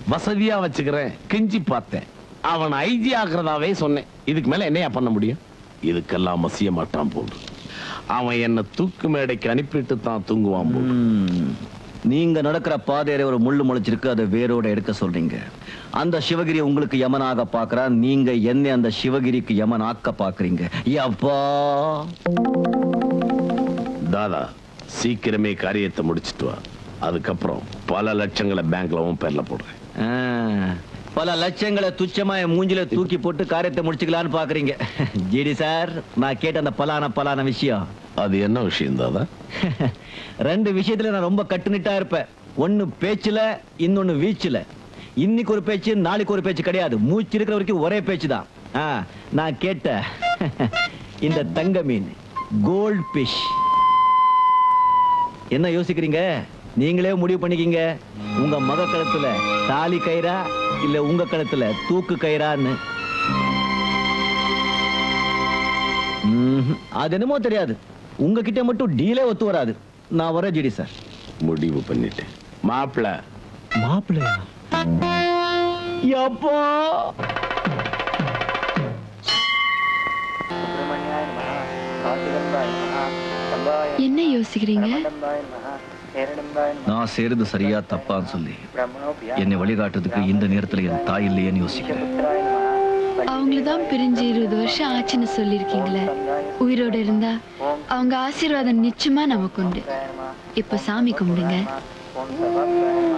வசதியா வச்சுக்கிறேன் கெஞ்சி பார்த்தேன் அவன் ஐஜி ஆக்குறதாவே சொன்னேன் இதுக்கு மேல என்னையா பண்ண முடியும் இதுக்கெல்லாம் மசிய மாட்டான் போடு அவன் என்ன தூக்கு மேடைக்கு அனுப்பிட்டு தான் தூங்குவான் போடு ம். நீங்க நடக்கிற பாதையில ஒரு முள்ளு முளைச்சிருக்கு அதை வேரோட எடுக்க சொல்றீங்க அந்த சிவகிரி உங்களுக்கு யமனாக பாக்குறான் நீங்க என்ன அந்த சிவகிரிக்கு யமன் ஆக்க பாக்குறீங்க யப்பா தாதா சீக்கிரமே காரியத்தை முடிச்சிட்டு வா அதுக்கப்புறம் பல லட்சங்களை பேங்க்ல உன் பேர்ல போடுறேன் ஆ, பல லட்சங்களை துச்சமா என் மூஞ்சில தூக்கி போட்டு காரியத்தை முடிச்சுக்கலான்னு பாக்குறீங்க ஜிடி சார் நான் கேட்ட அந்த பலான பலான விஷயம் அது என்ன விஷயம் தாதா ரெண்டு விஷயத்துல நான் ரொம்ப கட்டுனிட்டா இருப்பேன் ஒண்ணு பேச்சுல இன்னொன்னு வீச்சுல இன்னைக்கு ஒரு பேச்சு நாளைக்கு ஒரு பேச்சு கிடையாது மூச்சு இருக்கிற வரைக்கும் ஒரே பேச்சு தான் ஆ, நான் கேட்ட இந்த தங்க மீன் கோல்ட் பிஷ் என்ன யோசிக்கிறீங்க நீங்களே முடிவு பண்ணிக்கிங்க உங்க மக கழுத்துல தாலி கயிறா இல்ல உங்க கழுத்துல தூக்கு கயிறான்னு ம்ஹும். அது என்னமோ தெரியாது உங்ககிட்ட மட்டும் டீலே ஒத்து வராது நான் வரேன் ஜிடி சார் முடிவு பண்ணிட்டேன் மாப்பிள மாப்பிள்ளையா யப்பா என்ன யோசிக்கிறீங்க நான் செய்யறது சரியா தப்பான்னு சொல்லி என்னை வழிகாட்டுறதுக்கு இந்த நேரத்துல என் தாய் இல்லையேன்னு யோசிக்கிறேன் அவங்கள தான் பிரிஞ்சு இருபது வருஷம் ஆச்சுன்னு சொல்லியிருக்கீங்களே உயிரோட இருந்தா அவங்க ஆசீர்வாதம் நிச்சயமா நமக்கு உண்டு இப்ப சாமி கும்பிடுங்க